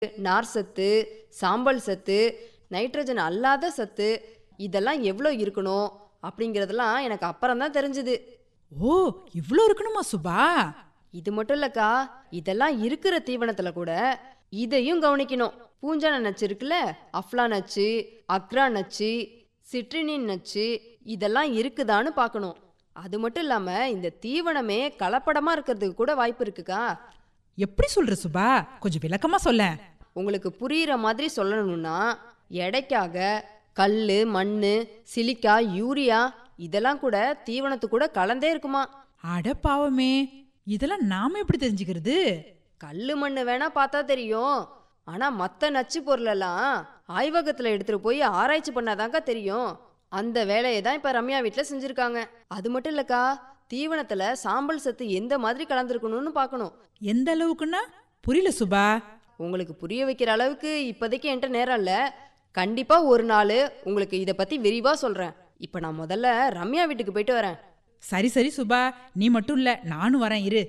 நார் சத்து சாம்பல் சத்து நைட்ரஜன் அல்லாத சத்து இதெல்லாம் எவ்வளோ இருக்கணும் அப்படிங்கிறதெல்லாம் எனக்கு அப்புறம் தான் தெரிஞ்சுது ஓ இவ்ளோ இருக்கணுமா சுபா இது மட்டும் இல்லக்கா இதெல்லாம் இருக்கிற தீவனத்துல கூட இதையும் கவனிக்கணும் பூஞ்சான நச்சு இருக்குல்ல அஃப்லா நச்சு அக்ரா நச்சு சிட்ரினின் நச்சு இதெல்லாம் இருக்குதான்னு பார்க்கணும் அது மட்டும் இல்லாம இந்த தீவனமே கலப்படமா இருக்கிறதுக்கு கூட வாய்ப்பு இருக்குக்கா எப்படி சொல்ற சுபா கொஞ்சம் விளக்கமா சொல்ல உங்களுக்கு புரியுற மாதிரி சொல்லணும்னா எடைக்காக கல் மண் சிலிக்கா யூரியா இதெல்லாம் கூட தீவனத்து கூட கலந்தே இருக்குமா அட பாவமே இதெல்லாம் நாம எப்படி தெரிஞ்சுக்கிறது கல் மண் வேணா பார்த்தா தெரியும் ஆனா மத்த நச்சு பொருளெல்லாம் ஆய்வகத்துல எடுத்துட்டு போய் ஆராய்ச்சி பண்ணாதாங்க தெரியும் அந்த வேலையை தான் இப்ப ரம்யா வீட்ல செஞ்சிருக்காங்க அது மட்டும் இல்லக்கா தீவனத்துல சாம்பல் சத்து எந்த மாதிரி கலந்துருக்கணும்னு பார்க்கணும் எந்த அளவுக்குன்னா புரியல சுபா உங்களுக்கு புரிய வைக்கிற அளவுக்கு இப்போதைக்கு என்கிட்ட நேரம் இல்லை கண்டிப்பா ஒரு நாள் உங்களுக்கு இதை பத்தி விரிவா சொல்றேன் இப்போ நான் முதல்ல ரம்யா வீட்டுக்கு போயிட்டு வரேன் சரி சரி சுபா நீ மட்டும் இல்ல நானும் வரேன் இரு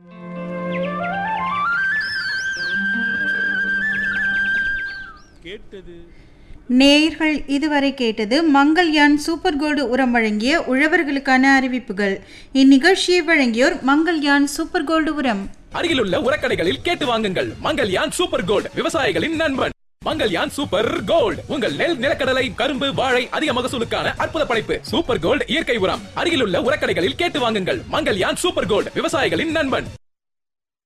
நேயர்கள் இதுவரை கேட்டது மங்கள்யான் சூப்பர் கோல்டு உரம் வழங்கிய உழவர்களுக்கான அறிவிப்புகள் இந்நிகழ்ச்சியை வழங்கியோர் மங்கள்யான் சூப்பர் கோல்டு உரம் அருகிலுள்ள உரக்கடைகளில் கேட்டு வாங்குங்கள் மங்கல்யான் சூப்பர் கோல்ட் விவசாயிகளின் நண்பன் மங்கல்யான் சூப்பர் கோல்ட் உங்கள் நெல் நிலக்கடலை கரும்பு வாழை அதிக மகசூலுக்கான அற்புத படைப்பு சூப்பர் கோல்ட் இயற்கை உரம் அருகிலுள்ள உரக்கடைகளில் கேட்டு வாங்குங்கள் மங்கல்யான் சூப்பர் கோல்ட் விவசாயிகளின் நண்பன்